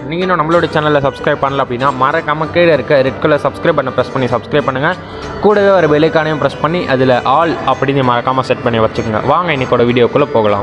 நீங்கள் இன்னும் நம்மளோட சேனலில் சப்ஸ்கிரைப் பண்ணல அப்படின்னா மறக்காமல் கீழே இருக்க ரெட் கலர் சப்ஸ்கிரைப் பண்ண ப்ரெஸ் பண்ணி சப்ஸ்கிரைப் பண்ணுங்கள் கூடவே ஒரு பெல்லைக்கானையும் ப்ரெஸ் பண்ணி அதில் ஆல் அப்படின்னு மறக்காமல் செட் பண்ணி வச்சுக்கோங்க வாங்க இன்னைக்கோட வீடியோக்குள்ளே போகலாம்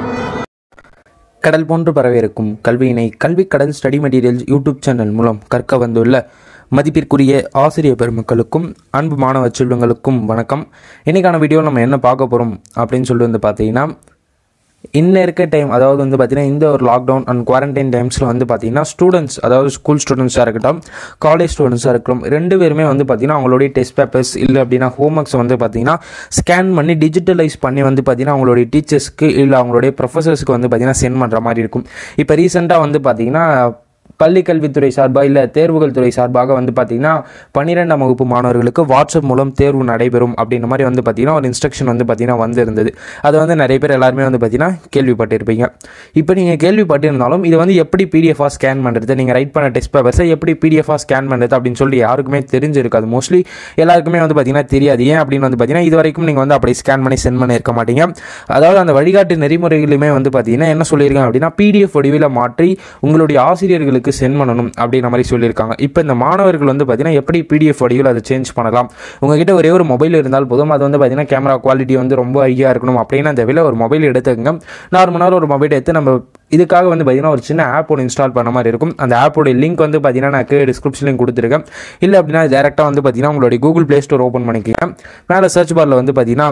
கடல் போன்று பரவியிருக்கும் கல்வியினை கல்வி கடல் ஸ்டடி மெட்டீரியல்ஸ் யூடியூப் சேனல் மூலம் கற்க வந்துள்ள மதிப்பிற்குரிய ஆசிரியர் பெருமக்களுக்கும் அன்பு மாணவ செல்வங்களுக்கும் வணக்கம் இன்றைக்கான வீடியோ நம்ம என்ன பார்க்க போகிறோம் அப்படின்னு சொல்லிட்டு வந்து பார்த்தீங்கன்னா இன்ன இருக்க டைம் அதாவது வந்து பார்த்தீங்கன்னா இந்த ஒரு லாக்டவுன் அண்ட் குவாரண்டைன் டைம்ஸில் வந்து பார்த்தீங்கன்னா ஸ்டூடெண்ட்ஸ் அதாவது ஸ்கூல் ஸ்டூடெண்ட்ஸாக இருக்கட்டும் காலேஜ் ஸ்டூடெண்ட்ஸாக இருக்கட்டும் ரெண்டு பேருமே வந்து பார்த்தீங்கன்னா அவங்களுடைய டெஸ்ட் பேப்பர்ஸ் இல்லை அப்படின்னா ஹோம்ஒர்க்ஸ் வந்து பார்த்தீங்கன்னா ஸ்கேன் பண்ணி டிஜிட்டலைஸ் பண்ணி வந்து பார்த்தீங்கன்னா அவங்களுடைய டீச்சர்ஸ்க்கு இல்லை அவங்களுடைய ப்ரொஃபஸர்ஸ்க்கு வந்து பார்த்தீங்கன்னா சென்ட் பண்ணுற மாதிரி இருக்கும் இப்போ ரீசெண்டாக வந்து பார்த்தீங்கன்னா பள்ளி கல்வித்துறை சார்பாக இல்லை தேர்வுகள் துறை சார்பாக வந்து பார்த்தீங்கன்னா பன்னிரெண்டாம் வகுப்பு மாணவர்களுக்கு வாட்ஸ்அப் மூலம் தேர்வு நடைபெறும் அப்படின்ற மாதிரி வந்து பார்த்தீங்கன்னா ஒரு இன்ஸ்ட்ரக்ஷன் வந்து பார்த்தீங்கன்னா வந்து இருந்தது அது வந்து நிறைய பேர் எல்லாருமே வந்து பார்த்தீங்கன்னா கேள்விப்பட்டிருப்பீங்க இப்போ நீங்கள் கேள்விப்பட்டிருந்தாலும் இது வந்து எப்படி பிடிஎஃபாக ஸ்கேன் பண்ணுறது நீங்கள் ரைட் பண்ண டெஸ்ட் பேப்பர்ஸை எப்படி பிடிஎஃபாக ஸ்கேன் பண்ணுறது அப்படின்னு சொல்லி யாருக்குமே தெரிஞ்சிருக்காது மோஸ்ட்லி எல்லாருக்குமே வந்து பார்த்தீங்கன்னா தெரியாது ஏன் அப்படின்னு வந்து பார்த்தீங்கன்னா இது வரைக்கும் நீங்கள் வந்து அப்படி ஸ்கேன் பண்ணி சென்ட் பண்ணி இருக்க மாட்டீங்க அதாவது அந்த வழிகாட்டு நெறிமுறைகளுமே வந்து பார்த்தீங்கன்னா என்ன சொல்லியிருக்காங்க அப்படின்னா பிடிஎஃப் வடிவில் மாற்றி உங்களுடைய ஆசிரியர்களுக்கு சென்ட் பண்ணணும் அப்படின்ற மாதிரி சொல்லியிருக்காங்க இப்போ இந்த மாணவர்கள் வந்து பார்த்தீங்கன்னா எப்படி பிடிஎஃப் வடிவில் அதை சேஞ்ச் பண்ணலாம் உங்ககிட்ட ஒரே ஒரு மொபைல் இருந்தால் போதும் அது வந்து பார்த்தீங்கன்னா கேமரா குவாலிட்டி வந்து ரொம்ப ஹையாக இருக்கணும் அப்படின்னு அந்த விலை ஒரு மொபைல் எடுத்துக்கங்க நார்மலாக ஒரு மொபைல் எடுத்து நம்ம இதுக்காக வந்து பார்த்தீங்கன்னா ஒரு சின்ன ஆப் ஒன்று இன்ஸ்டால் பண்ண மாதிரி இருக்கும் அந்த ஆப்போட லிங்க் வந்து பார்த்தீங்கன்னா நான் கீழே டிஸ்கிரிப்ஷன்லையும் கொடுத்துருக்கேன் இல்லை அப்படின்னா டேரெக்டாக வந்து பார்த்தீங்கன்னா உங்களுடைய கூகுள் ப்ளே ஸ்டோர் ஓப்பன் பண்ணிக்கங்க மேலே சர்ச் பாரில் வந்து பார்த்தீங்கன்னா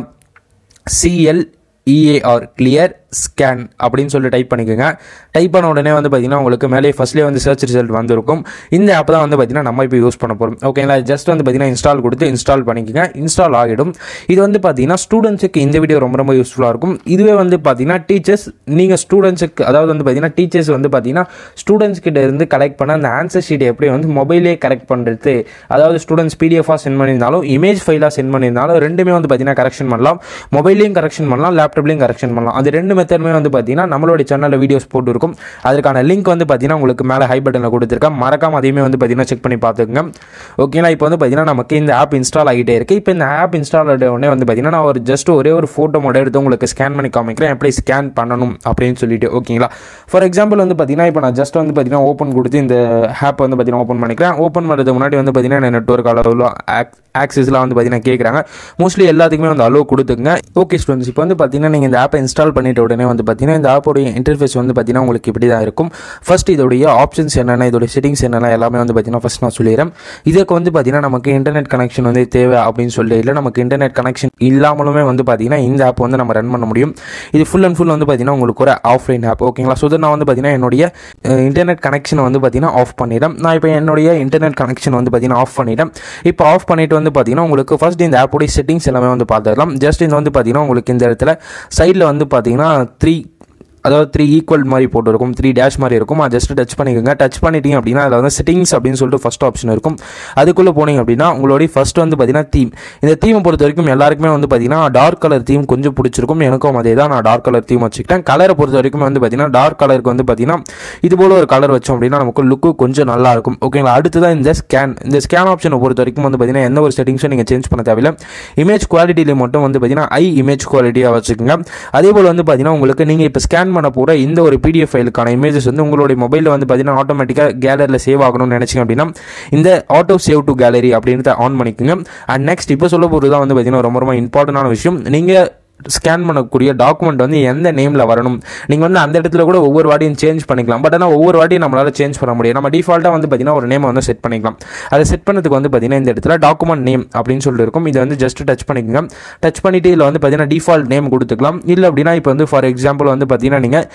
சிஎல் இஏஆர் கிளியர் ஸ்கேன் அப்படின்னு சொல்லி டைப் பண்ணிக்கோங்க டைப் பண்ண உடனே வந்து பார்த்தீங்கன்னா உங்களுக்கு மேலே ஃபஸ்ட்லேயே வந்து சர்ச் ரிசல்ட் வந்திருக்கும் இந்த ஆப் தான் வந்து பார்த்தீங்கன்னா நம்ம இப்போ யூஸ் பண்ண போகிறோம் ஓகேங்களா ஜஸ்ட் வந்து பார்த்தீங்கன்னா இன்ஸ்டால் கொடுத்து இன்ஸ்டால் பண்ணிக்கோங்க இன்ஸ்டால் ஆகிடும் இது வந்து பார்த்தீங்கன்னா ஸ்டூடெண்ட்ஸுக்கு இந்த வீடியோ ரொம்ப ரொம்ப யூஸ்ஃபுல்லாக இருக்கும் இதுவே வந்து பார்த்தீங்கன்னா டீச்சர்ஸ் நீங்கள் ஸ்டூடெண்ட்ஸுக்கு அதாவது வந்து பார்த்தீங்கன்னா டீச்சர்ஸ் வந்து பார்த்தீங்கன்னா ஸ்டூடெண்ட்ஸ் கிட்ட இருந்து கலெக்ட் பண்ண அந்த ஆன்சர் ஷீட் எப்படி வந்து மொபைலே கரெக்ட் பண்ணுறது அதாவது ஸ்டூடெண்ட்ஸ் பிடிஎஃபாக சென்ட் பண்ணியிருந்தாலும் இமேஜ் ஃபைலாக சென்ட் பண்ணியிருந்தாலும் ரெண்டுமே வந்து பார்த்தீங்கன்னா கரெக்ஷன் பண்ணலாம் மொபைலையும் கரெக்ஷன் பண்ணலாம் லேப்டாப்லையும் கரெக்ஷன் பண்ணலாம் அது ரெண்டு மெத்தடுமே வந்து பார்த்தீங்கன்னா நம்மளுடைய சேனலில் வீடியோஸ் போட்டுருக்கும் அதற்கான லிங்க் வந்து பார்த்தீங்கன்னா உங்களுக்கு மேலே ஹை பட்டனில் கொடுத்துருக்கேன் மறக்காம அதையுமே வந்து பார்த்தீங்கன்னா செக் பண்ணி பார்த்துக்கோங்க ஓகேங்களா இப்போ வந்து பார்த்தீங்கன்னா நமக்கு இந்த ஆப் இன்ஸ்டால் ஆகிட்டே இருக்குது இப்போ இந்த ஆப் இன்ஸ்டால் ஆகிட்ட உடனே வந்து பார்த்தீங்கன்னா நான் ஒரு ஜஸ்ட் ஒரே ஒரு ஃபோட்டோ மட்டும் எடுத்து உங்களுக்கு ஸ்கேன் பண்ணி காமிக்கிறேன் எப்படி ஸ்கேன் பண்ணணும் அப்படின்னு சொல்லிட்டு ஓகேங்களா ஃபார் எக்ஸாம்பிள் வந்து பார்த்தீங்கன்னா இப்போ நான் ஜஸ்ட் வந்து பார்த்தீங்கன்னா ஓப்பன் கொடுத்து இந்த ஆப் வந்து பார்த்தீங்கன்னா ஓப்பன் பண்ணிக்கிறேன் ஓப்பன் பண்ணுறதுக்கு முன்னாடி வந்து பார்த்தீங்கன்னா நெட்ஒர்க் அளவில் ஆக்சஸ்லாம் வந்து பார்த்தீங்கன்னா கேட்குறாங்க மோஸ்ட்லி எல்லாத்துக்குமே வந்து அலோவ் கொடுத்துங்க ஓகே ஸ்டூடெண்ட்ஸ் இப்போ வந்து பார்த்தீங்கன்னா நீங்கள் இந்த ஆப்பை இன்ஸ்டால் பண்ணிட்ட உடனே வந்து பார்த்தீங்கன்னா இந்த ஆப்போடைய இன்டர்ஃபேஸ் வந்து பார்த்தீங்கன்னா உங்களுக்கு இப்படி தான் இருக்கும் ஃபர்ஸ்ட் இதோடைய ஆப்ஷன்ஸ் என்னென்ன இதோடைய செட்டிங்ஸ் என்னென்ன எல்லாமே வந்து பார்த்தீங்கன்னா ஃபர்ஸ்ட் நான் சொல்லிடுறேன் இதுக்கு வந்து பார்த்தீங்கன்னா நமக்கு இன்டர்நெட் கனெக்ஷன் வந்து தேவை அப்படின்னு சொல்லி இல்லை நமக்கு இன்டர்நெட் கனெக்ஷன் இல்லாமலுமே வந்து பார்த்தீங்கன்னா இந்த ஆப் வந்து நம்ம ரன் பண்ண முடியும் இது ஃபுல் அண்ட் ஃபுல் வந்து பார்த்தீங்கன்னா உங்களுக்கு ஒரு ஆஃப்லைன் ஆப் ஓகேங்களா ஸோ நான் வந்து பார்த்தீங்கன்னா என்னுடைய இன்டர்நெட் கனெக்ஷனை வந்து பார்த்தீங்கன்னா ஆஃப் பண்ணிடுறேன் நான் இப்போ என்னுடைய இன்டர்நெட் கனெக்ஷன் வந்து பார்த்தீங்கன்னா ஆஃப் பண்ணிட்டேன் இப்போ ஆஃப் பண்ணிட்டு வந்து பார்த்தீங்கன்னா உங்களுக்கு ஃபர்ஸ்ட் இந்த ஆப்போடைய செட்டிங்ஸ் எல்லாமே வந்து பார்த்துக்கலாம் ஜஸ்ட் இந்த வந்து பார்த்தீங்கன்னா உங்களுக்கு இந்த இடத்துல சைடில் வந்து பார்த்தீங்கன்னா த்ரீ அதாவது த்ரீ ஈக்குவல் மாதிரி போட்டு இருக்கும் த்ரீ டேஷ் மாதிரி இருக்கும் அது ஜஸ்ட் டச் பண்ணிக்கோங்க டச் பண்ணிட்டீங்க அப்படின்னா அதில் வந்து செட்டிங்ஸ் அப்படின்னு சொல்லிட்டு ஃபஸ்ட் ஆப்ஷன் இருக்கும் அதுக்குள்ளே போனீங்க அப்படின்னா உங்களுடைய ஃபர்ஸ்ட் வந்து பார்த்தீங்கன்னா தீம் இந்த தீமை பொறுத்த வரைக்கும் எல்லாருக்குமே வந்து பார்த்தீங்கன்னா டார்க் கலர் தீம் கொஞ்சம் பிடிச்சிருக்கும் எனக்கும் அதே தான் நான் டார்க் கலர் தீம் வச்சுக்கிட்டேன் கலரை பொறுத்த வரைக்கும் வந்து பார்த்தீங்கன்னா டார்க் கலருக்கு வந்து பார்த்தீங்கன்னா இது போல ஒரு கலர் வச்சோம் அப்படின்னா நமக்கு லுக்கு கொஞ்சம் நல்லா இருக்கும் ஓகேங்களா அடுத்ததான் இந்த ஸ்கேன் இந்த ஸ்கேன் ஆப்ஷனை பொறுத்த வரைக்கும் வந்து பார்த்தீங்கன்னா எந்த ஒரு செட்டிங்ஸும் நீங்கள் சேஞ்ச் பண்ண தேவையில்லை இமேஜ் குவாலிட்டியில் மட்டும் வந்து பார்த்தீங்கன்னா ஐ இமேஜ் குவாலிட்டியாக வச்சுக்கோங்க அதே போல் வந்து பார்த்தீங்கன்னா உங்களுக்கு நீங்கள் இப்போ ஸ்கேன் பண்ண போகிற இந்த ஒரு பிடிஎஃப் ஃபைலுக்கான இமேஜஸ் வந்து உங்களுடைய மொபைலில் வந்து பார்த்தீங்கன்னா ஆட்டோமேட்டிக்காக கேலரியில் சேவ் ஆகணும்னு நினச்சிங்க அப்படின்னா இந்த ஆட்டோ சேவ் டு கேலரி அப்படின்றத ஆன் பண்ணிக்கோங்க அண்ட் நெக்ஸ்ட் இப்போ சொல்ல போகிறது தான் வந்து பார்த்தீங்கன்னா ரொம்ப ரொம்ப இம்பார்ட்டண்டான விஷயம் நீங்கள் ஸ்கேன் பண்ணக்கூடிய டாக்குமெண்ட் வந்து எந்த நேமில் வரணும் நீங்கள் வந்து அந்த இடத்துல கூட ஒவ்வொரு வாட்டியும் சேஞ்ச் பண்ணிக்கலாம் பட் ஆனால் ஒவ்வொரு வாட்டியும் நம்மளால் சேஞ்ச் பண்ண முடியும் நம்ம டிஃபால்ட்டாக வந்து பார்த்தீங்கன்னா ஒரு நேமை வந்து செட் பண்ணிக்கலாம் அதை செட் பண்ணதுக்கு வந்து பார்த்தீங்கன்னா இந்த இடத்துல டாக்குமெண்ட் நேம் அப்படின்னு சொல்லிட்டு இருக்கும் இதை வந்து ஜஸ்ட் டச் பண்ணிக்கோங்க டச் பண்ணிவிட்டு இதில் வந்து பார்த்தீங்கன்னா டிஃபால்ட் நேம் கொடுத்துக்கலாம் இல்லை அப்படின்னா இப்போ வந்து ஃபார் எக்ஸாம்பிள் வந்து பார்த்தீங்கன்னா நீங்கள்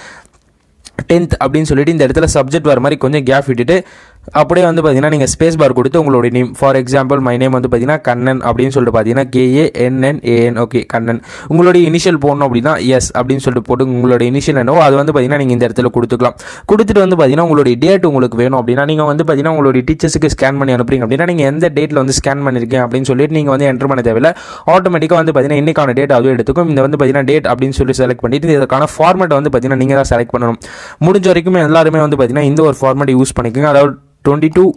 டென்த் அப்படின்னு சொல்லிட்டு இந்த இடத்துல சப்ஜெக்ட் வர மாதிரி கொஞ்சம் கேப் விட்டுட்டு அப்படியே வந்து பார்த்தீங்கன்னா நீங்கள் ஸ்பேஸ் பார் கொடுத்து உங்களுடைய name for example my name வந்து பார்த்தீங்கன்னா கண்ணன் அப்படின்னு சொல்லிட்டு பார்த்தீங்கன்னா கேஏஎன்என் ஏஎன் ஓகே கண்ணன் உங்களுடைய இனிஷியல் போடணும் அப்படின்னா எஸ் அப்படின்னு சொல்லிட்டு போட்டு உங்களுடைய இனிஷியல் என்னவோ அது வந்து பார்த்தீங்கன்னா நீங்கள் இந்த இடத்துல கொடுத்துக்கலாம் கொடுத்துட்டு வந்து பார்த்தீங்கன்னா உங்களுடைய டேட் உங்களுக்கு வேணும் அப்படின்னா நீங்கள் வந்து பார்த்தீங்கன்னா உங்களுடைய டீச்சர்ஸுக்கு ஸ்கேன் பண்ணி அனுப்புறீங்க அப்படின்னா நீங்கள் எந்த டேட்டில் வந்து ஸ்கேன் பண்ணியிருக்கேன் அப்படின்னு சொல்லிட்டு நீங்கள் வந்து என்டர் பண்ண தேவையில்ல ஆட்டோமேட்டிக்காக வந்து பார்த்தீங்கன்னா இன்னைக்கான டேட் அதுவும் எடுத்துக்கும் இந்த வந்து பார்த்தீங்கன்னா டேட் அப்படின்னு சொல்லி செலக்ட் பண்ணிட்டு இதற்கான ஃபார்மேட் வந்து பார்த்தீங்கன்னா நீங்கள் தான் செலக்ட் பண்ணணும் முடிஞ்ச வரைக்கும் எல்லாருமே வந்து பார்த்தீங்கன்னா இந்த ஒரு ஃபார்மேட் யூஸ் பண்ணிக்கோங்க அதாவது டுவெண்ட்டி டூ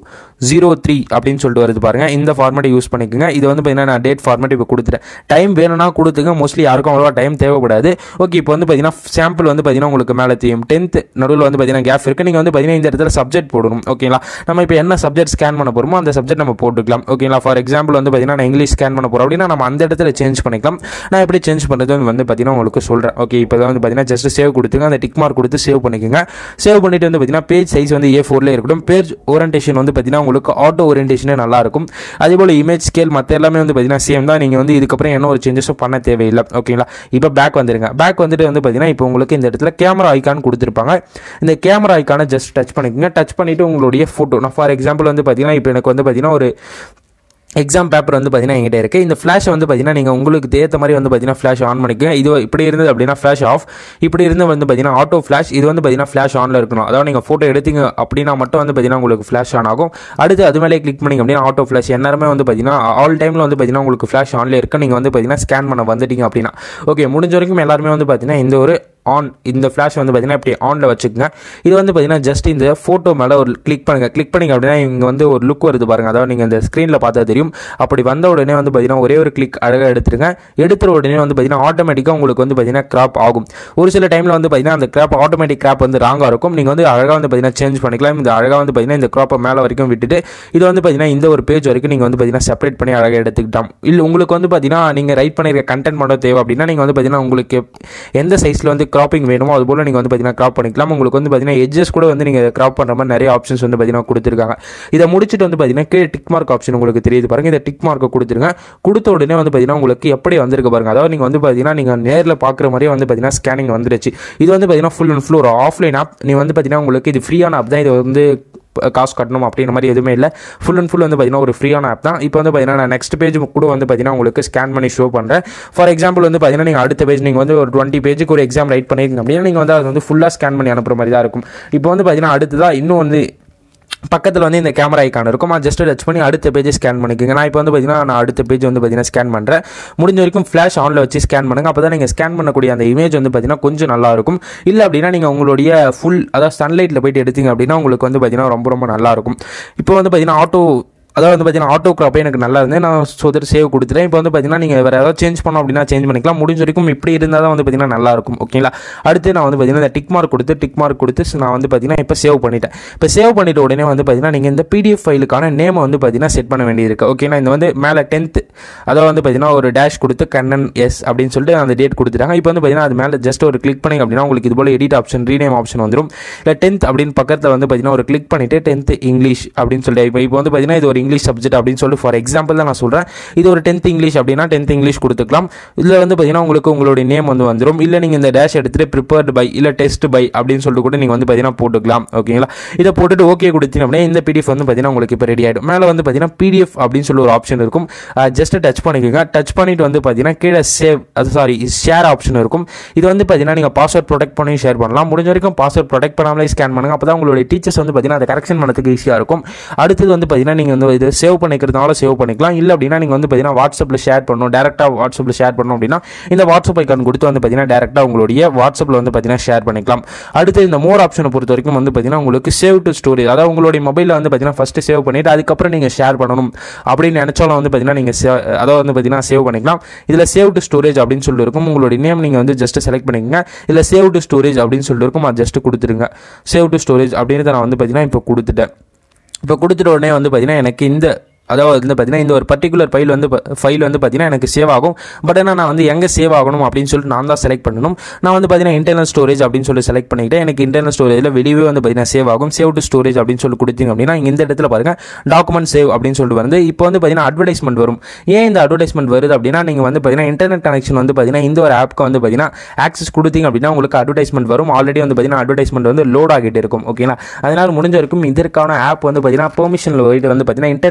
ஜீரோ த்ரீ அப்படின்னு சொல்லிட்டு வருது பாருங்க இந்த ஃபார்மேட்டை யூஸ் பண்ணிக்கோங்க இது வந்து பார்த்தீங்கன்னா நான் டேட் ஃபார்மேட் இப்போ கொடுத்துட்டேன் டைம் வேணும்னா கொடுத்துங்க மோஸ்ட்லி யாருக்கும் அவ்வளோவா டைம் தேவைப்படாது ஓகே இப்போ வந்து பார்த்தீங்கன்னா சாம்பிள் வந்து பார்த்தீங்கன்னா உங்களுக்கு மேலே தெரியும் டென்த் நடுவில் வந்து பார்த்தீங்கன்னா கேப் இருக்குது நீங்கள் வந்து பார்த்தீங்கன்னா இந்த இடத்துல சப்ஜெக்ட் போடணும் ஓகேங்களா நம்ம இப்போ என்ன சப்ஜெக்ட் ஸ்கேன் பண்ண போகிறோமோ அந்த சப்ஜெக்ட் நம்ம போட்டுக்கலாம் ஓகேங்களா ஃபார் எக்ஸாம்பிள் வந்து பார்த்தீங்கன்னா நான் இங்கிலீஷ் ஸ்கேன் பண்ண போகிறோம் அப்படின்னா நம்ம அந்த இடத்துல சேஞ்ச் பண்ணிக்கலாம் நான் எப்படி சேஞ்ச் பண்ணுறது வந்து பார்த்தீங்கன்னா உங்களுக்கு சொல்கிறேன் ஓகே இப்போ வந்து பார்த்தீங்கன்னா ஜஸ்ட் சேவ் கொடுத்துங்க அந்த டிக் மார்க் கொடுத்து சேவ் பண்ணிக்கோங்க சேவ் பண்ணிட்டு வந்து பார்த்தீங்கன்னா பேஜ் சைஸ் வந்து ஏ ஃபோரில் இருக்கட்டும் பேஜ் ஓரியன்டேஷன் வந்து பார்த்தீங்கன்னா உங்களுக்கு ஆட்டோ ஓரியன்டேஷனே நல்லா இருக்கும் அதே போல் இமேஜ் ஸ்கேல் மற்ற எல்லாமே வந்து பார்த்தீங்கன்னா சேம் தான் நீங்கள் வந்து இதுக்கப்புறம் என்ன ஒரு சேஞ்சஸும் பண்ண தேவையில்லை ஓகேங்களா இப்போ பேக் வந்துருங்க பேக் வந்துட்டு வந்து பார்த்தீங்கன்னா இப்போ உங்களுக்கு இந்த இடத்துல கேமரா ஐக்கான் கொடுத்துருப்பாங்க இந்த கேமரா ஐக்கானை ஜஸ்ட் டச் பண்ணிக்கோங்க டச் பண்ணிவிட்டு உங்களுடைய ஃபோட்டோ நான் ஃபார் எக்ஸாம்பிள் வந்து பார்த்தீங்கன்னா இப்போ எனக்கு வந்து பார்த்தீங்கன்னா ஒரு எக்ஸாம் பேப்பர் வந்து பார்த்தீங்கன்னா எங்கிட்ட இருக்குது இந்த ஃப்ளாஷை வந்து பார்த்தீங்கன்னா நீங்கள் உங்களுக்கு ஏற்ற மாதிரி வந்து பார்த்தீங்கன்னா ஃப்ளாஷ் ஆன் பண்ணிக்கங்க இது இப்படி இருந்தது அப்படின்னா ஃப்ளாஷ் ஆஃப் இப்படி இருந்து வந்து பார்த்தீங்கன்னா ஆட்டோ ஃப்ளாஷ் இது வந்து பார்த்தீங்கன்னா ஃப்ளாஷ் ஆனில் இருக்கணும் அதாவது நீங்கள் ஃபோட்டோ எடுத்தீங்க அப்படின்னா மட்டும் வந்து பார்த்தீங்கன்னா உங்களுக்கு ஃப்ளாஷ் ஆன் ஆகும் அடுத்து அது மேலே கிளிக் பண்ணிங்க அப்படின்னா ஆட்டோ ஃப்ளாஷ் எல்லாருமே வந்து பார்த்தீங்கன்னா ஆல் டைமில் வந்து பார்த்தீங்கன்னா உங்களுக்கு ஃப்ளாஷ் ஆன்லேயே இருக்கு நீங்கள் வந்து பார்த்தீங்கன்னா ஸ்கேன் பண்ண வந்துட்டீங்க அப்படின்னா ஓகே முடிஞ்ச வரைக்கும் எல்லாருமே வந்து பார்த்தீங்கன்னா இந்த ஒரு ஆன் இந்த ஃப்ளாஷ் வந்து பார்த்தீங்கன்னா இப்படி ஆனில் வச்சுக்கோங்க இது வந்து பார்த்தீங்கன்னா ஜஸ்ட் இந்த ஃபோட்டோ மேலே ஒரு கிளிக் பண்ணுங்கள் கிளிக் பண்ணிங்க அப்படின்னா இங்கே வந்து ஒரு லுக் வருது பாருங்க அதாவது நீங்கள் இந்த ஸ்க்ரீனில் பார்த்தா தெரியும் அப்படி வந்த உடனே வந்து பார்த்தீங்கன்னா ஒரே ஒரு கிளிக் அழகாக எடுத்துருங்க எடுத்துற உடனே வந்து பார்த்தீங்கன்னா ஆட்டோமேட்டிக்காக உங்களுக்கு வந்து பார்த்தீங்கன்னா கிராப் ஆகும் ஒரு சில டைமில் வந்து பார்த்தீங்கன்னா அந்த கிராப் ஆட்டோமேட்டிக் கிராப் வந்து ராங்காக இருக்கும் நீங்கள் வந்து அழகாக வந்து பார்த்தீங்கன்னா சேஞ்ச் பண்ணிக்கலாம் இந்த அழகாக வந்து பார்த்தீங்கன்னா இந்த கிராப்பை மேலே வரைக்கும் விட்டுட்டு இது வந்து பார்த்தீங்கன்னா இந்த ஒரு பேஜ் வரைக்கும் நீங்கள் வந்து பார்த்தீங்கன்னா செப்பரேட் பண்ணி அழகாக எடுத்துக்கிட்டோம் இல்லை உங்களுக்கு வந்து பார்த்தீங்கன்னா நீங்கள் ரைட் பண்ணிருக்க கண்டென்ட் மட்டும் தேவை அப்படின்னா நீங்கள் வந்து பார்த்தீங்கன்னா உங்களுக்கு எந்த சைஸில் வந்து கிராப்பிங் வேணுமோ அது போல் நீங்கள் வந்து பார்த்தீங்கன்னா கிராப் பண்ணிக்கலாம் உங்களுக்கு வந்து பார்த்தீங்கன்னா எட்ஜஸ் கூட வந்து நீங்கள் கிராப் பண்ணுற மாதிரி நிறைய ஆப்ஷன்ஸ் வந்து பார்த்தீங்கன்னா கொடுத்துருக்காங்க இதை முடிச்சுட்டு வந்து பார்த்தீங்கன்னா கீழே டிக் மார்க் ஆப்ஷன் உங்களுக்கு தெரியுது பாருங்க இந்த டிக் மார்க்கை கொடுத்துருங்க கொடுத்த உடனே வந்து பார்த்தீங்கன்னா உங்களுக்கு எப்படி வந்திருக்கு பாருங்க அதாவது நீங்கள் வந்து பார்த்தீங்கன்னா நீங்கள் நேரில் பார்க்குற மாதிரியே வந்து பார்த்தீங்கன்னா ஸ்கேனிங் வந்துருச்சு இது வந்து பார்த்தீங்கன்னா ஃபுல் அண்ட் ஃபுல் ஒரு ஆஃப்லைன் ஆப் நீ வந்து பார்த்தீங்கன்னா உங்களுக்கு இது ஃப்ரீயான ஆப் தான் இது வந்து ப- காசு கட்டணும் அப்படின்ற மாதிரி எதுவுமே இல்லை ஃபுல் அண்ட் ஃபுல் வந்து பார்த்தீங்கன்னா ஒரு ஃப்ரீயான ஆப் தான் இப்போ வந்து பார்த்தீங்கன்னா நான் நெக்ஸ்ட் பேஜ் கூட வந்து பார்த்தீங்கன்னா உங்களுக்கு ஸ்கேன் பண்ணி ஷோ பண்ணுறேன் ஃபார் எக்ஸாம்பிள் வந்து பார்த்தீங்கன்னா நீங்கள் அடுத்த பேஜ் நீங்கள் வந்து ஒரு டுவெண்ட்டி பேஜுக்கு ஒரு எக்ஸாம் ரைட் பண்ணிருக்கீங்க அப்படின்னா நீங்கள் வந்து அது வந்து ஃபுல்லாக ஸ்கேன் பண்ணி அனுப்புற மாதிரி தான் இருக்கும் இப்போ வந்து பார்த்தீங்கன்னா அடுத்ததாக இன்னும் வந்து பக்கத்தில் வந்து இந்த கேமரா ஐக்கான் இருக்கும் அது ஜஸ்ட் டச் பண்ணி அடுத்த பேஜ் ஸ்கேன் பண்ணிக்கோங்க நான் இப்போ வந்து பார்த்தீங்கன்னா நான் அடுத்த பேஜ் வந்து பார்த்தீங்கன்னா ஸ்கேன் பண்ணுறேன் முடிஞ்ச வரைக்கும் ஃப்ளாஷ் ஆனில் வச்சு ஸ்கேன் பண்ணுங்க அப்போ தான் நீங்கள் ஸ்கேன் பண்ணக்கூடிய அந்த இமேஜ் வந்து பார்த்தீங்கன்னா கொஞ்சம் நல்லா இருக்கும் இல்லை அப்படின்னா நீங்கள் உங்களுடைய ஃபுல் அதாவது சன்லைட்டில் போயிட்டு எடுத்தீங்க அப்படின்னா உங்களுக்கு வந்து பார்த்தீங்கன்னா ரொம்ப ரொம்ப நல்லா இருக்கும் இப்போ வந்து பார்த்தீங்கன்னா ஆட்டோ அதாவது வந்து பார்த்தீங்கன்னா ஆட்டோ கிராப்பே எனக்கு நல்லா இருந்தது நான் சொதர் சேவ் கொடுத்துட்டேன் இப்போ வந்து பார்த்தீங்கன்னா நீங்கள் வேறு ஏதாவது சேஞ்ச் பண்ணோம் அப்படின்னா சேஞ்ச் பண்ணிக்கலாம் முடிஞ்ச வரைக்கும் இப்படி இருந்தால் தான் வந்து பார்த்தீங்கன்னா நல்லா இருக்கும் ஓகேங்களா அடுத்து நான் வந்து பார்த்தீங்கன்னா இந்த டிக் மார்க் கொடுத்து டிக் மார்க் கொடுத்து so நான் வந்து பார்த்தீங்கன்னா இப்போ சேவ் பண்ணிட்டேன் இப்போ சேவ் பண்ணிட்ட உடனே வந்து பார்த்தீங்கன்னா நீங்கள் இந்த பிடிஎஃப் ஃபைலுக்கான நேமை வந்து பார்த்தீங்கன்னா செட் பண்ண வேண்டியிருக்கு ஓகேங்களா இந்த வந்து மேலே டென்த் அதாவது வந்து பார்த்தீங்கன்னா ஒரு டேஷ் கொடுத்து கண்ணன் எஸ் அப்படின்னு சொல்லிட்டு அந்த டேட் கொடுத்துட்டாங்க இப்போ வந்து பார்த்தீங்கன்னா அது மேலே ஜஸ்ட் ஒரு கிளிக் பண்ணிங்க அப்படின்னா உங்களுக்கு இது போல் எடிட் ஆப்ஷன் ரீநேம் ஆப்ஷன் வந்துடும் இல்லை டென்த் அப்படின்னு பக்கத்தில் வந்து பார்த்தீங்கன்னா ஒரு கிளிக் பண்ணிட்டு டென்த் இங்கிலீஷ் அப்படின்னு சொல்லிட்டு இப்போ இப்போ வந்து பார்த்தீங்கன்னா இது ஒரு இங்கிலீஷ் சப்ஜெக்ட் அப்படின்னு சொல்லிட்டு ஃபார் எக்ஸாம்பிள் தான் நான் சொல்கிறேன் இது ஒரு டென்த் இங்கிலீஷ் அப்படின்னா டென்த் இங்கிலீஷ் கொடுத்துக்கலாம் இதில் வந்து பார்த்தீங்கன்னா உங்களுக்கு உங்களுடைய நேம் வந்து வந்துடும் இல்லை நீங்கள் இந்த டேஷ் எடுத்துகிட்டு ப்ரிப்பேர்டு பை இல்லை டெஸ்ட் பை அப்படின்னு சொல்லிட்டு கூட நீங்கள் வந்து பார்த்தீங்கன்னா போட்டுக்கலாம் ஓகேங்களா இதை போட்டுட்டு ஓகே கொடுத்தீங்க அப்படின்னா இந்த பிடிஎஃப் வந்து பார்த்தீங்கன்னா உங்களுக்கு இப்போ ரெடி ஆகிடும் மேலே வந்து பார்த்தீங்கன்னா பிடிஎஃப் அப்படின்னு சொல்லி ஒரு ஆப்ஷன் இருக்கும் ஜஸ்ட் டச் பண்ணிக்கோங்க டச் பண்ணிட்டு வந்து பார்த்தீங்கன்னா கீழே சேவ் அது சாரி ஷேர் ஆப்ஷன் இருக்கும் இது வந்து பார்த்தீங்கன்னா நீங்கள் பாஸ்வேர்ட் ப்ரொடெக்ட் பண்ணி ஷேர் பண்ணலாம் முடிஞ்ச வரைக்கும் பாஸ்வேர்ட் ப்ரொடெக்ட் பண்ணாமலே ஸ்கேன் பண்ணுங்க அப்போ தான் உங்களுடைய டீச்சர்ஸ் வந்து பார்த்தீங்கன்னா அதை கரெக்ஷன் பண்ணதுக்கு ஈஸியாக இருக்கும் அடுத்தது வந்து பார்த்தீங்கன்னா நீங்கள் வந்து இது சேவ் பண்ணிக்கிறதுனால சேவ் பண்ணிக்கலாம் இல்லை அப்படின்னா நீங்கள் வந்து பார்த்தீங்கன்னா வாட்ஸ்அப்பில் ஷேர் பண்ணணும் டேரெக்டாக வாட்ஸ்அப்பில் ஷேர் பண்ணணும் அப்படின்னா இந்த வாட்ஸ்அப் ஐக்கான் கொடுத்து வந்து பார்த்தீங்கன்னா டேரெக்டாக உங்களுடைய வாட்ஸ்அப்பில் வந்து பார்த்தீங்கன்னா ஷேர் பண்ணிக்கலாம் அடுத்து இந்த மோர் ஆப்ஷனை பொறுத்த வரைக்கும் வந்து பார்த்தீங்கன்னா உங்களுக்கு சேவ் டு ஸ்டோரேஜ் அதாவது உங்களுடைய மொபைலில் வந்து பார்த்தீங்கன்னா ஃபஸ்ட்டு சேவ் பண்ணிவிட்டு அதுக்கப்புறம் நீங்கள் ஷேர் பண்ணணும் அப்படின்னு நினச்சாலும் வந்து பார்த்தீங்கன்னா நீங்கள் அதாவது வந்து பார்த்தீங்கன்னா சேவ் பண்ணிக்கலாம் இதில் சேவ் டு ஸ்டோரேஜ் அப்படின்னு சொல்லிட்டு இருக்கும் உங்களுடைய நேம் நீங்கள் வந்து ஜஸ்ட் செலக்ட் பண்ணிக்கங்க இதில் சேவ் டு ஸ்டோரேஜ் அப்படின்னு சொல்லிட்டு இருக்கும் அது ஜஸ்ட் கொடுத்துருங்க சேவ் டு ஸ்டோரேஜ் அப்படின்றத நான் வந்து பார்த்தீங்கன்னா இப்போ கொடுத்துட்டேன் இப்போ கொடுத்துட்ட உடனே வந்து பார்த்தீங்கன்னா எனக்கு இந்த அதாவது வந்து பார்த்தீங்கன்னா இந்த ஒரு பர்டிகுலர் ஃபைல் வந்து ஃபைல் வந்து பார்த்தீங்கன்னா எனக்கு சேவ் ஆகும் பட் ஆனால் நான் வந்து எங்கே சேவ் ஆகணும் அப்படின்னு சொல்லிட்டு நான் தான் செலக்ட் பண்ணணும் நான் வந்து பார்த்தீங்கன்னா இன்டர்னல் ஸ்டோரேஜ் அப்படின்னு சொல்லி செலக்ட் பண்ணிக்கிட்டேன் எனக்கு இன்டர்னல் ஸ்டோரேஜில் வெளியவே வந்து பார்த்தீங்கன்னா சேவ் ஆகும் சேவ் டு ஸ்டோரேஜ் அப்படின்னு சொல்லி கொடுத்தீங்க அப்படின்னா இங்க இந்த இடத்துல பாருங்க டாக்குமெண்ட் சேவ் அப்படின்னு சொல்லிட்டு வந்து இப்போ வந்து பார்த்தீங்கன்னா அட்வர்டைஸ்மெண்ட் வரும் ஏன் இந்த அட்வர்டைஸ்மெண்ட் வருது அப்படின்னா நீங்கள் வந்து பார்த்தீங்கன்னா இன்டர்நெட் கனெக்ஷன் வந்து பார்த்தீங்கன்னா இந்த ஒரு ஆப்க்கு வந்து பார்த்தீங்கன்னா ஆக்சஸ் கொடுத்தீங்க அப்படின்னா உங்களுக்கு அட்வர்டைஸ்மெண்ட் வரும் ஆல்ரெடி வந்து பார்த்தீங்கன்னா அட்வர்டைஸ்மெண்ட் வந்து லோட் ஆகிட்டு இருக்கும் ஓகேங்களா அதனால் முடிஞ்ச வரைக்கும் இதற்கான ஆப் வந்து பார்த்தீங்கன்னா பெர்மிஷனில் போயிட்டு வந்து பார்த்தீங்கன்னா இன்டர்நெட் கனெக்ஷன்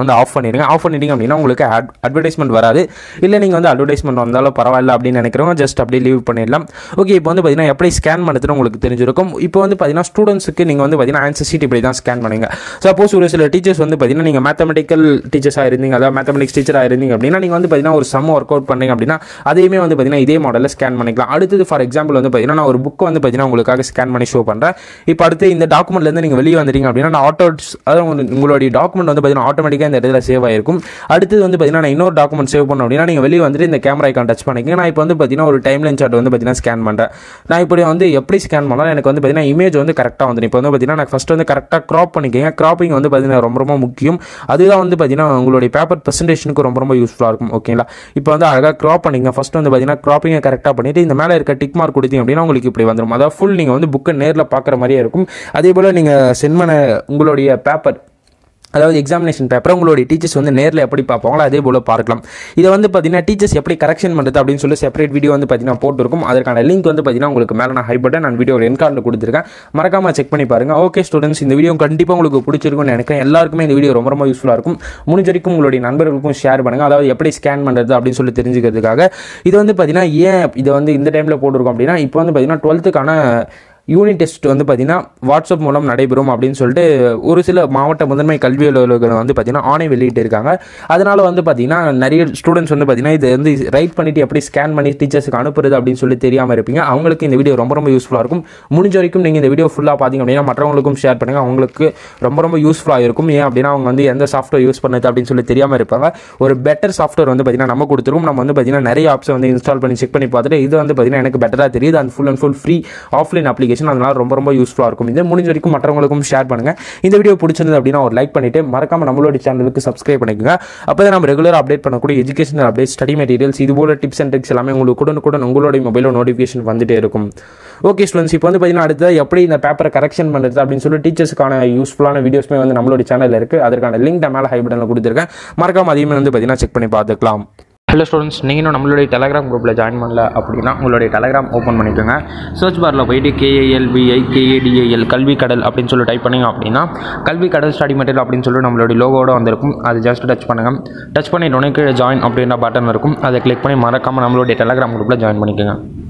வந்து ஆஃப் பண்ணிடுங்க ஆஃப் பண்ணிட்டீங்க அப்படின்னா உங்களுக்கு அட் அட்வர்டைஸ்மெண்ட் வராது இல்லை நீங்கள் வந்து அட்வர்டைஸ்மெண்ட் வந்தாலும் பரவாயில்ல அப்படின்னு நினைக்கிறவங்க ஜஸ்ட் அப்படியே லீவ் பண்ணிடலாம் ஓகே இப்போ வந்து பார்த்தீங்கன்னா எப்படி ஸ்கேன் பண்ணுறதுன்னு உங்களுக்கு தெரிஞ்சிருக்கும் இப்போ வந்து பார்த்தீங்கன்னா ஸ்டூடெண்ட்ஸுக்கு நீங்கள் வந்து பார்த்தீங்கன்னா ஆன்சர் ஷீட் இப்படி தான் ஸ்கேன் பண்ணுங்க சப்போஸ் ஒரு சில டீச்சர்ஸ் வந்து பார்த்தீங்கன்னா நீங்கள் மேத்தமெட்டிக்கல் டீச்சர்ஸாக இருந்தீங்க அதாவது மேத்தமெட்டிக்ஸ் டீச்சராக இருந்தீங்க அப்படின்னா நீங்கள் வந்து பார்த்தீங்கன்னா ஒரு சம் ஒர்க் அவுட் பண்ணீங்க அப்படின்னா அதையுமே வந்து பார்த்தீங்கன்னா இதே மாடலில் ஸ்கேன் பண்ணிக்கலாம் அடுத்தது ஃபார் எக்ஸாம்பிள் வந்து பார்த்தீங்கன்னா நான் ஒரு புக் வந்து பார்த்தீங்கன்னா உங்களுக்காக ஸ்கேன் பண்ணி ஷோ பண்ணுறேன் இப்போ அடுத்து இந்த டாக்குமெண்ட்லேருந்து நீங்கள் வெளியே வந்துட்டீங்க அப்படின்னா நான் ஆட்டோ அதாவது உங்க- உங்களுடைய டாக்குமெண்ட் வந்து பார்த்தீங்கன்னா ஆட்டோமேட்டிக்காக இந்த இடத்துல சேவ் ஆயிருக்கும் அடுத்தது வந்து பார்த்தீங்கன்னா நான் இன்னொரு டாக்குமெண்ட் சேவ் பண்ணணும் அப்படின்னா நீங்கள் வெளியே வந்துட்டு இந்த கேமரா ஐக்கான் டச் பண்ணிக்கங்க நான் இப்போ வந்து பார்த்தீங்கன்னா ஒரு டைம் லைன் சார்ட் வந்து பார்த்தீங்கன்னா ஸ்கேன் பண்ணுறேன் நான் இப்படி வந்து எப்படி ஸ்கேன் பண்ணாலும் எனக்கு வந்து பார்த்தீங்கன்னா இமேஜ் வந்து கரெக்டாக வந்துடும் இப்போ வந்து பார்த்தீங்கன்னா நான் ஃபஸ்ட் வந்து கரெக்டாக க்ராப் பண்ணிக்கங்க க்ராப்பிங் வந்து பார்த்தீங்கன்னா ரொம்ப ரொம்ப முக்கியம் அதுதான் வந்து பார்த்தீங்கன்னா உங்களுடைய பேப்பர் ப்ரெசன்டேஷனுக்கு ரொம்ப ரொம்ப யூஸ்ஃபுல்லாக இருக்கும் ஓகேங்களா இப்போ வந்து அழகாக க்ராப் பண்ணிங்க ஃபஸ்ட் வந்து பார்த்தீங்கன்னா க்ராப்பிங்கை கரெக்டாக பண்ணிட்டு இந்த மேலே இருக்க டிக் மார்க் கொடுத்தீங்க அப்படின்னா உங்களுக்கு இப்படி வந்துடும் அதாவது ஃபுல் நீங்கள் வந்து புக்கை நேரில் பார்க்குற மாதிரியே இருக்கும் அதே போல் நீங்கள் சென்ட் பண்ண உங்களுடைய பேப்பர் அதாவது எக்ஸாமினேஷன் பேப்பர் உங்களுடைய டீச்சர்ஸ் வந்து நேரில் எப்படி பார்ப்பாங்களோ அதே போல் பார்க்கலாம் இதை வந்து பார்த்தீங்கன்னா டீச்சர்ஸ் எப்படி கரெக்ஷன் பண்ணுறது அப்படின்னு சொல்லி செப்பரேட் வீடியோ வந்து பார்த்தீங்கன்னா போட்டிருக்கும் அதற்கான லிங்க் வந்து பார்த்தீங்கன்னா உங்களுக்கு மேலே நான் ஹை பட்டன் நான் வீடியோ என் கார்டில் கொடுத்துருக்கேன் மறக்காம செக் பண்ணி பாருங்க ஓகே ஸ்டூடெண்ட்ஸ் இந்த வீடியோ கண்டிப்பாக உங்களுக்கு பிடிச்சிருக்கும்னு நினைக்கிறேன் எல்லாருக்குமே இந்த வீடியோ ரொம்ப ரொம்ப யூஸ்ஃபுல்லாக இருக்கும் முடிஞ்ச வரைக்கும் உங்களுடைய நண்பர்களுக்கும் ஷேர் பண்ணுங்க அதாவது எப்படி ஸ்கேன் பண்ணுறது அப்படின்னு சொல்லி தெரிஞ்சுக்கிறதுக்காக இது வந்து பார்த்தீங்கன்னா ஏன் இதை வந்து இந்த டைமில் போட்டிருக்கோம் அப்படின்னா இப்போ வந்து பார்த்தீங்கன்னா டுவெல்த்துக்கான யூனிட் டெஸ்ட் வந்து பார்த்தீங்கன்னா வாட்ஸ்அப் மூலம் நடைபெறும் அப்படின்னு சொல்லிட்டு ஒரு சில மாவட்ட முதன்மை கல்வி அலுவலர்கள் வந்து பார்த்தீங்கன்னா ஆணை வெளியிட்டு இருக்காங்க அதனால வந்து பார்த்தீங்கன்னா நிறைய ஸ்டூடெண்ட்ஸ் வந்து பார்த்தீங்கன்னா இதை வந்து ரைட் பண்ணிட்டு எப்படி ஸ்கேன் பண்ணி டீச்சர்ஸுக்கு அனுப்புறது அப்படின்னு சொல்லி தெரியாமல் இருப்பீங்க அவங்களுக்கு இந்த வீடியோ ரொம்ப ரொம்ப யூஸ்ஃபுல்லாக இருக்கும் முடிஞ்ச வரைக்கும் நீங்கள் இந்த வீடியோ ஃபுல்லாக பார்த்தீங்க அப்படின்னா மற்றவங்களுக்கும் ஷேர் பண்ணுங்க அவங்களுக்கு ரொம்ப ரொம்ப யூஸ்ஃபுல்லாக இருக்கும் ஏன் அப்படின்னா அவங்க வந்து எந்த சாஃப்ட்வேர் யூஸ் பண்ணுது அப்படின்னு சொல்லி தெரியாமல் இருப்பாங்க ஒரு பெட்டர் சாஃப்ட்வேர் வந்து பார்த்தீங்கன்னா நம்ம கொடுத்துருவோம் நம்ம வந்து பார்த்தீங்கன்னா நிறைய ஆப்ஸை வந்து இன்ஸ்டால் பண்ணி செக் பண்ணி பார்த்துட்டு இது வந்து பார்த்தீங்கன்னா எனக்கு பெட்டராக தெரியுது அது full and full free offline application அதனால ரொம்ப ரொம்ப யூஸ்ஃபுல்லாக இருக்கும் இது முடிஞ்ச வரைக்கும் மற்றவங்களுக்கும் ஷேர் பண்ணுங்க இந்த வீடியோ பிடிச்சிருந்தது அப்படின்னா ஒரு லைக் பண்ணிட்டு மறக்காம நம்மளோட சேனலுக்கு சப்ஸ்கிரைப் பண்ணிக்கோங்க அப்போ தான் நம்ம ரெகுலர் அப்டேட் பண்ணக்கூடிய எஜுகேஷனல் அப்டேட் ஸ்டடி மெட்டீரியல்ஸ் இது போல டிப்ஸ் அண்ட் ட்ரிக்ஸ் எல்லாமே உங்களுக்கு உடனுக்குடன் உங்களுடைய மொபைலில் நோட்டிஃபிகேஷன் வந்துட்டே இருக்கும் ஓகே ஸ்டூடெண்ட்ஸ் இப்போ வந்து பார்த்தீங்கன்னா அடுத்து எப்படி இந்த பேப்பரை கரெக்ஷன் பண்ணுறது அப்படின்னு சொல்லி டீச்சர்ஸ்க்கான யூஸ்ஃபுல்லான வீடியோஸ்மே வந்து நம்மளோட சேனலில் இருக்குது அதற்கான லிங்க் நான் மேலே ஹை பட்டனில் கொடுத்துருக்கேன் மறக்காம அதையுமே வந்து பார்த்தீங்கன்னா செக் பண்ணி பார்த்துக்கலாம் ஹலோ ஸ்டூடெண்ட்ஸ் நீங்களும் நம்மளுடைய டெலகிராம் குரூப்பில் ஜாயின் பண்ணல அப்படின்னா உங்களுடைய டெலகிராம் ஓப்பன் பண்ணிக்கோங்க சர்ச் பாரில் போயிட்டு கேஏஎல்பிஐ கேஏடிஏஎல் கல்வி கடல் அப்படின்னு சொல்லி டைப் பண்ணிங்க அப்படின்னா கல்வி கடல் ஸ்டடி மெட்டீரியல் அப்படின்னு சொல்லி நம்மளுடைய லோகோட வந்திருக்கும் அது ஜஸ்ட் டச் பண்ணுங்கள் டச் பண்ணிட்டோன்னே கீழே ஜாயின் அப்படின்ற பட்டன் இருக்கும் அதை கிளிக் பண்ணி மறக்காமல் நம்மளுடைய டெலகிராம் குரூப்பில் ஜாயின் பண்ணிக்கோங்க